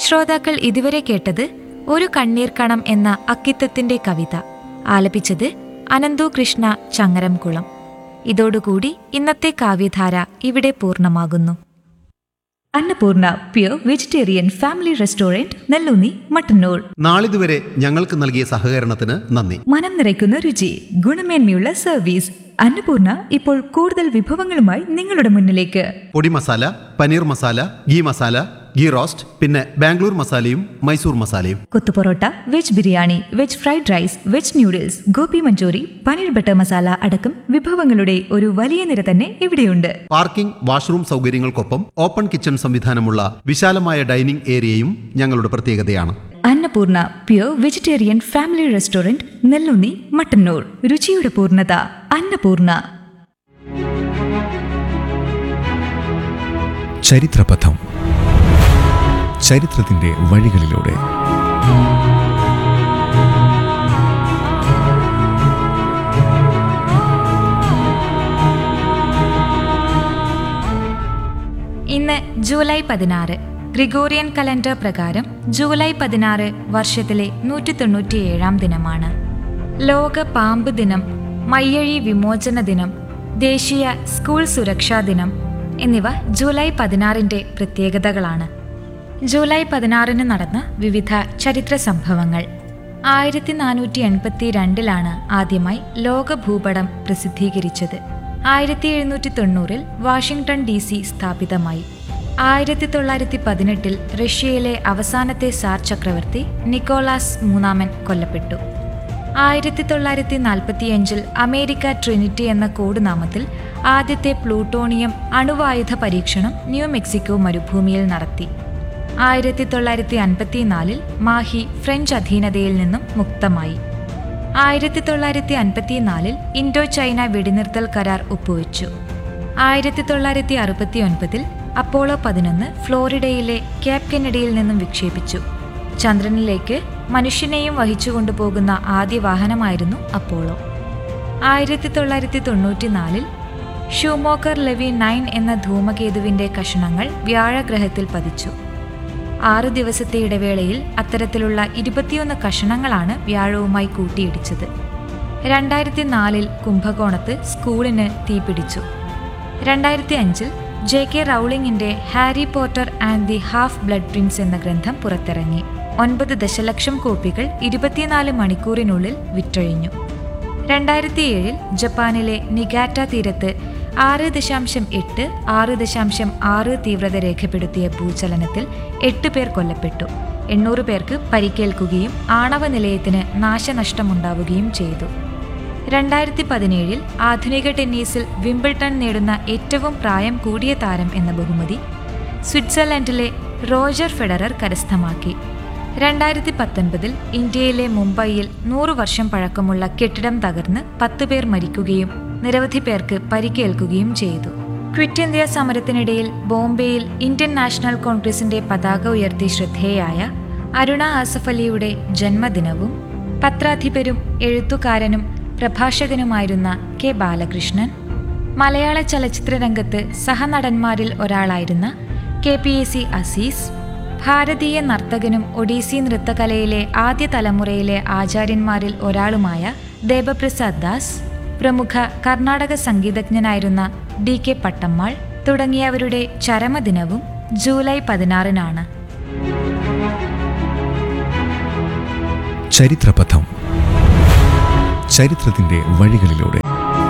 ശ്രോതാക്കൾ ഇതുവരെ കേട്ടത് ഒരു കണ്ണീർ കണം എന്ന അക്കിത്തത്തിന്റെ കവിത ആലപിച്ചത് അനന്തു കൃഷ്ണ ചങ്ങരംകുളം ഇതോടുകൂടി ഇന്നത്തെ കാവ്യധാര ഇവിടെ പൂർണ്ണമാകുന്നു Annapoorna pure vegetarian family restaurant Nelloonni Mattannur നാളിതുവരെ ഞങ്ങൾക്ക് നൽകിയ സഹകരണത്തിന് നന്ദി മനം നിറയ്ക്കുന്ന രുചി ഗുണമേന്മയുള്ള സർവീസ് അന്നപൂർണ ഇപ്പോൾ കൂടുതൽ വിഭവങ്ങളുമായി നിങ്ങളുടെ മുന്നിലേക്ക് പൊടി മസാല പനീർ മസാല ഗീ മസാല ഗീ റോസ്റ്റ് പിന്നെ ബാംഗ്ലൂർ മസാലയും മൈസൂർ മസാലയും kothu parotta veg biryani veg fried rice veg noodles gobi manchurian paneer butter masala അടക്കം വിഭവങ്ങളുടെ ഒരു വലിയ നിര തന്നെ ഇവിടെയുണ്ട് പാർക്കിംഗ് വാഷ്റൂം സൗകര്യങ്ങൾക്കൊപ്പം ഓപ്പൺ കിച്ചൺ സംവിധാനമുള്ള വിശാലമായ ഡൈനിംഗ് ഏരിയയും ഞങ്ങളുടെ പ്രത്യേകതയാണ് Annapoorna pure vegetarian family restaurant Nellunni Mattannur രുചിയുടെ പൂർണ്ണത അന്നപൂർണ ചരിത്രപഥം ചരിത്രത്തിന്റെ വഴികളിലൂടെ ഇന്ന് ജൂലൈ പതിനാറ് ഗ്രിഗോറിയൻ കലണ്ടർ പ്രകാരം ജൂലൈ പതിനാറ് വർഷത്തിലെ നൂറ്റി തൊണ്ണൂറ്റിയേഴാം ദിനമാണ് ലോക പാമ്പ് ദിനം മയ്യഴി വിമോചന ദിനം ദേശീയ സ്കൂൾ സുരക്ഷാ ദിനം എന്നിവ ജൂലൈ പതിനാറിൻ്റെ പ്രത്യേകതകളാണ് ജൂലൈ പതിനാറിന് നടന്ന വിവിധ ചരിത്ര സംഭവങ്ങൾ ആയിരത്തി നാനൂറ്റി എൺപത്തി രണ്ടിലാണ് ആദ്യമായി ലോക ഭൂപടം പ്രസിദ്ധീകരിച്ചത് ആയിരത്തി എഴുന്നൂറ്റി തൊണ്ണൂറിൽ വാഷിംഗ്ടൺ ഡി സി സ്ഥാപിതമായി ആയിരത്തി തൊള്ളായിരത്തി പതിനെട്ടിൽ റഷ്യയിലെ അവസാനത്തെ സാർ ചക്രവർത്തി നിക്കോളാസ് മൂന്നാമൻ കൊല്ലപ്പെട്ടു ആയിരത്തി തൊള്ളായിരത്തി നാൽപ്പത്തിയഞ്ചിൽ അമേരിക്ക ട്രിനിറ്റി എന്ന കോഡ് നാമത്തിൽ ആദ്യത്തെ പ്ലൂട്ടോണിയം അണുവായുധ പരീക്ഷണം ന്യൂ മെക്സിക്കോ മരുഭൂമിയിൽ നടത്തി ആയിരത്തി തൊള്ളായിരത്തി അൻപത്തിനാലിൽ മാഹി ഫ്രഞ്ച് അധീനതയിൽ നിന്നും മുക്തമായി ആയിരത്തി തൊള്ളായിരത്തി അൻപത്തിനാലിൽ ഇൻഡോ ചൈന വെടിനിർത്തൽ കരാർ ഒപ്പുവെച്ചു ആയിരത്തി തൊള്ളായിരത്തി അറുപത്തി ഒൻപതിൽ അപ്പോളോ പതിനൊന്ന് ഫ്ലോറിഡയിലെ ക്യാപ് കെനഡിയിൽ നിന്നും വിക്ഷേപിച്ചു ചന്ദ്രനിലേക്ക് മനുഷ്യനെയും വഹിച്ചുകൊണ്ടുപോകുന്ന ആദ്യ വാഹനമായിരുന്നു അപ്പോളോ ആയിരത്തി തൊള്ളായിരത്തി തൊണ്ണൂറ്റിനാലിൽ ഷൂമോക്കർ ലെവി നയൻ എന്ന ധൂമകേതുവിന്റെ കഷണങ്ങൾ വ്യാഴഗ്രഹത്തിൽ പതിച്ചു ആറു ദിവസത്തെ ഇടവേളയിൽ അത്തരത്തിലുള്ള ഇരുപത്തിയൊന്ന് കഷണങ്ങളാണ് വ്യാഴവുമായി കൂട്ടിയിടിച്ചത് രണ്ടായിരത്തി നാലിൽ കുംഭകോണത്ത് സ്കൂളിന് തീപിടിച്ചു രണ്ടായിരത്തി അഞ്ചിൽ ജെ കെ റൗളിംഗിന്റെ Harry Potter and the Half Blood Prince എന്ന ഗ്രന്ഥം പുറത്തിറങ്ങി ഒൻപത് ദശലക്ഷം കോപ്പികൾ ഇരുപത്തിനാല് മണിക്കൂറിനുള്ളിൽ വിറ്റഴിഞ്ഞു രണ്ടായിരത്തി ഏഴിൽ ജപ്പാനിലെ നിഗാറ്റ തീരത്ത് ആറ് ദശാംശം എട്ട് ആറ് ദശാംശം ആറ് തീവ്രത രേഖപ്പെടുത്തിയ ഭൂചലനത്തിൽ എട്ട് പേർ കൊല്ലപ്പെട്ടു എണ്ണൂറ് പേർക്ക് പരിക്കേൽക്കുകയും ആണവ നിലയത്തിന് നാശനഷ്ടമുണ്ടാവുകയും ചെയ്തു രണ്ടായിരത്തി പതിനേഴിൽ ആധുനിക ടെന്നീസിൽ വിംബിൾട്ടൺ നേടുന്ന ഏറ്റവും പ്രായം കൂടിയ താരം എന്ന ബഹുമതി സ്വിറ്റ്സർലൻഡിലെ റോജർ ഫെഡറർ കരസ്ഥമാക്കി രണ്ടായിരത്തി പത്തൊൻപതിൽ ഇന്ത്യയിലെ മുംബൈയിൽ നൂറു വർഷം പഴക്കമുള്ള കെട്ടിടം തകർന്ന് പത്ത് പേർ മരിക്കുകയും നിരവധി പേർക്ക് പരിക്കേൽക്കുകയും ചെയ്തു ക്വിറ്റ് ഇന്ത്യ സമരത്തിനിടയിൽ ബോംബെയിൽ ഇന്ത്യൻ നാഷണൽ കോൺഗ്രസിന്റെ പതാക ഉയർത്തി ശ്രദ്ധേയായ അരുണ ആസഫ് അലിയുടെ ജന്മദിനവും പത്രാധിപരും എഴുത്തുകാരനും പ്രഭാഷകനുമായിരുന്ന കെ ബാലകൃഷ്ണൻ മലയാള ചലച്ചിത്ര രംഗത്ത് സഹനടന്മാരിൽ ഒരാളായിരുന്ന K P A C Azeez ഭാരതീയ നർത്തകനും ഒഡീസി നൃത്തകലയിലെ ആദ്യ തലമുറയിലെ ആചാര്യന്മാരിൽ ഒരാളുമായ ദേവപ്രസാദ് ദാസ് പ്രമുഖ കർണാടക സംഗീതജ്ഞനായിരുന്ന ഡി കെ പട്ടമ്മാൾ തുടങ്ങിയവരുടെ ചരമദിനവും ജൂലൈ പതിനാറിനാണ് ചരിത്രപഥം ചരിത്രത്തിന്റെ വഴികളിലൂടെ